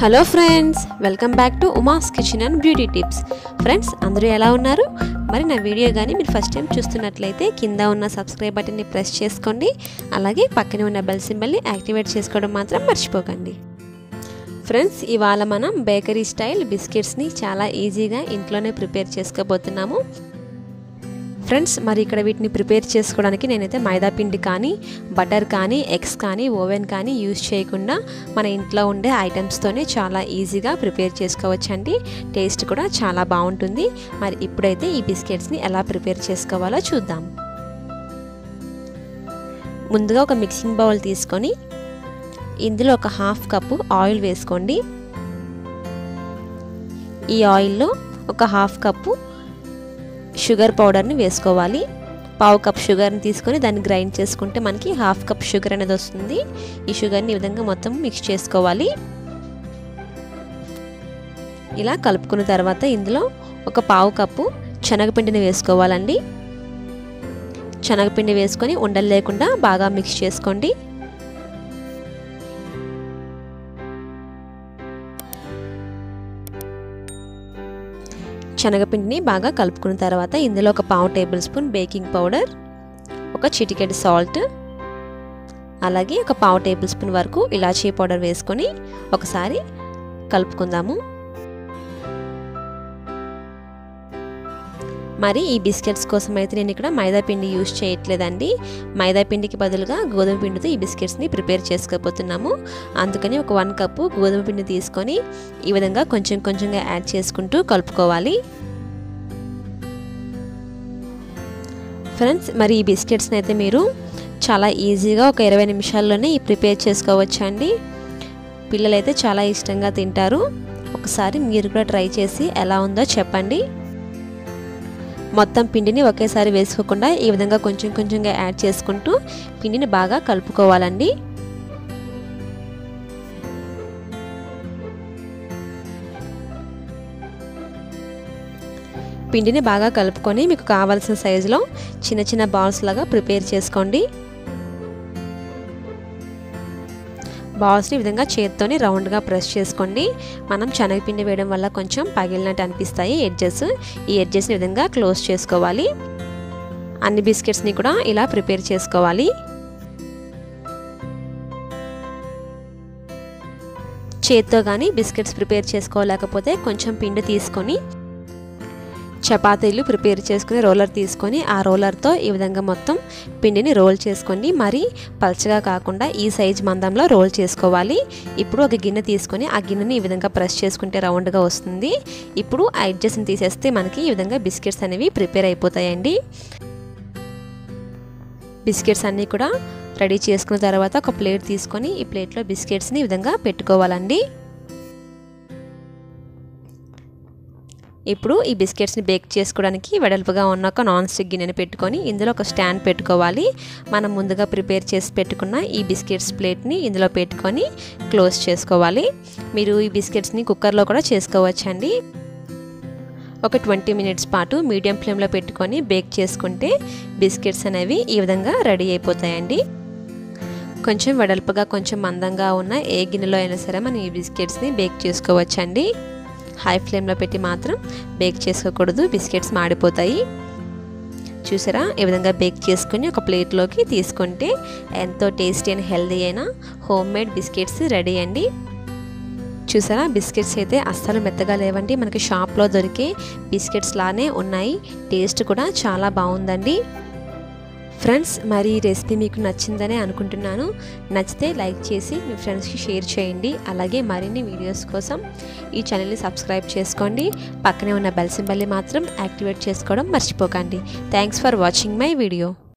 hello friends welcome back to Uma's kitchen and beauty tips friends అందరూ ఎలా ఉన్నారు మరి నా వీడియో కానీ మీరు ఫస్ట్ టైం చూస్తున్నట్లయితే కింద ఉన్న సబ్స్క్రైబ్ బటన్ని ప్రెస్ చేసుకోండి అలాగే పక్కనే ఉన్న బెల్ సింబల్ని యాక్టివేట్ చేసుకోవడం మాత్రం మర్చిపోకండి ఫ్రెండ్స్ ఇవాళ మనం బేకరీ స్టైల్ బిస్కెట్స్ని చాలా ఈజీగా ఇంట్లోనే ప్రిపేర్ చేసుకోబోతున్నాము ఫ్రెండ్స్ మరి ఇక్కడ వీటిని ప్రిపేర్ చేసుకోవడానికి నేనైతే మైదా పిండి కానీ బటర్ కానీ ఎగ్స్ కానీ ఓవెన్ కానీ యూజ్ చేయకుండా మన ఇంట్లో ఉండే ఐటమ్స్తోనే చాలా ఈజీగా ప్రిపేర్ చేసుకోవచ్చండి టేస్ట్ కూడా చాలా బాగుంటుంది మరి ఇప్పుడైతే ఈ బిస్కెట్స్ని ఎలా ప్రిపేర్ చేసుకోవాలో చూద్దాం ముందుగా ఒక మిక్సింగ్ బౌల్ తీసుకొని ఇందులో ఒక హాఫ్ కప్పు ఆయిల్ వేసుకోండి ఈ ఆయిల్లో ఒక హాఫ్ కప్పు షుగర్ పౌడర్ని వేసుకోవాలి పావు కప్ షుగర్ని తీసుకొని దాన్ని గ్రైండ్ చేసుకుంటే మనకి హాఫ్ కప్ షుగర్ అనేది వస్తుంది ఈ షుగర్ని ఈ విధంగా మొత్తం మిక్స్ చేసుకోవాలి ఇలా కలుపుకున్న తర్వాత ఇందులో ఒక పావు కప్పు శనగపిండిని వేసుకోవాలండి శనగపిండి వేసుకొని ఉండలు లేకుండా బాగా మిక్స్ చేసుకోండి శనగపిండిని బాగా కలుపుకున్న తర్వాత ఇందులో ఒక పావు టేబుల్ స్పూన్ బేకింగ్ పౌడర్ ఒక చిటికెడ్ సాల్ట్ అలాగే ఒక పావు టేబుల్ స్పూన్ వరకు ఇలాచీ పౌడర్ వేసుకొని ఒకసారి కలుపుకుందాము మరి ఈ బిస్కెట్స్ కోసం అయితే నేను ఇక్కడ మైదా పిండి యూజ్ చేయట్లేదండి మైదా పిండికి బదులుగా గోధుమ పిండితో ఈ బిస్కెట్స్ని ప్రిపేర్ చేసుకోబోతున్నాము అందుకని ఒక వన్ కప్పు గోధుమ పిండి తీసుకొని ఈ విధంగా కొంచెం కొంచెంగా యాడ్ చేసుకుంటూ కలుపుకోవాలి ఫ్రెండ్స్ మరి ఈ బిస్కెట్స్ని అయితే మీరు చాలా ఈజీగా ఒక ఇరవై నిమిషాల్లోనే ఈ ప్రిపేర్ చేసుకోవచ్చండి పిల్లలైతే చాలా ఇష్టంగా తింటారు ఒకసారి మీరు కూడా ట్రై చేసి ఎలా ఉందో చెప్పండి మొత్తం పిండిని ఒకేసారి వేసుకోకుండా ఈ విధంగా కొంచెం కొంచెంగా యాడ్ చేసుకుంటూ పిండిని బాగా కలుపుకోవాలండి పిండిని బాగా కలుపుకొని మీకు కావాల్సిన సైజులో చిన్న చిన్న బాల్స్ లాగా ప్రిపేర్ చేసుకోండి బాల్స్ని విధంగా చేత్తోని రౌండ్గా ప్రెస్ చేసుకోండి మనం శనగపిండి వేయడం వల్ల కొంచెం పగిలినట్టు అనిపిస్తాయి ఎడ్జెస్ ఈ ఎడ్జెస్ని విధంగా క్లోజ్ చేసుకోవాలి అన్ని బిస్కెట్స్ని కూడా ఇలా ప్రిపేర్ చేసుకోవాలి చేత్తో కానీ బిస్కెట్స్ ప్రిపేర్ చేసుకోలేకపోతే కొంచెం పిండి తీసుకొని చపాతీలు ప్రిపేర్ చేసుకుని రోలర్ తీసుకొని ఆ రోలర్తో ఈ విధంగా మొత్తం పిండిని రోల్ చేసుకోండి మరి పల్చగా కాకుండా ఈ సైజ్ మందంలో రోల్ చేసుకోవాలి ఇప్పుడు ఒక గిన్నె తీసుకొని ఆ గిన్నెని ఈ విధంగా ప్రెస్ చేసుకుంటే రౌండ్గా వస్తుంది ఇప్పుడు ఆ ఎడ్జెస్ని తీసేస్తే మనకి ఈ విధంగా బిస్కెట్స్ అనేవి ప్రిపేర్ అయిపోతాయండి బిస్కెట్స్ అన్నీ కూడా రెడీ చేసుకున్న తర్వాత ఒక ప్లేట్ తీసుకొని ఈ ప్లేట్లో బిస్కెట్స్ని ఈ విధంగా పెట్టుకోవాలండి ఇప్పుడు ఈ బిస్కెట్స్ని బేక్ చేసుకోవడానికి వెడల్పుగా ఉన్న ఒక నాన్ స్టిక్ గిన్నెని పెట్టుకొని ఇందులో ఒక స్టాండ్ పెట్టుకోవాలి మనం ముందుగా ప్రిపేర్ చేసి పెట్టుకున్న ఈ బిస్కెట్స్ ప్లేట్ని ఇందులో పెట్టుకొని క్లోజ్ చేసుకోవాలి మీరు ఈ బిస్కెట్స్ని కుక్కర్లో కూడా చేసుకోవచ్చండి ఒక ట్వంటీ మినిట్స్ పాటు మీడియం ఫ్లేమ్లో పెట్టుకొని బేక్ చేసుకుంటే బిస్కెట్స్ అనేవి ఈ విధంగా రెడీ అయిపోతాయండి కొంచెం వెడల్పుగా కొంచెం మందంగా ఉన్న ఏ గిన్నెలో అయినా సరే మనం ఈ బిస్కెట్స్ని బేక్ చేసుకోవచ్చండి హై ఫ్లేమ్లో పెట్టి మాత్రం బేక్ చేసుకోకూడదు బిస్కెట్స్ మాడిపోతాయి చూసారా ఈ విధంగా బేక్ చేసుకుని ఒక ప్లేట్లోకి తీసుకుంటే ఎంతో టేస్టీ అండ్ హెల్దీ అయిన హోమ్ మేడ్ బిస్కెట్స్ రెడీ అండి చూసారా బిస్కెట్స్ అయితే అస్సలు మెత్తగా లేవండి మనకి షాప్లో దొరికే బిస్కెట్స్ లానే ఉన్నాయి టేస్ట్ కూడా చాలా బాగుందండి ఫ్రెండ్స్ మరి ఈ రెసిపీ మీకు నచ్చిందనే అనుకుంటున్నాను నచ్చితే లైక్ చేసి మీ ఫ్రెండ్స్కి షేర్ చేయండి అలాగే మరిన్ని వీడియోస్ కోసం ఈ ఛానల్ని సబ్స్క్రైబ్ చేసుకోండి పక్కనే ఉన్న బెల్ సింబల్ని మాత్రం యాక్టివేట్ చేసుకోవడం మర్చిపోకండి thanks for watching my video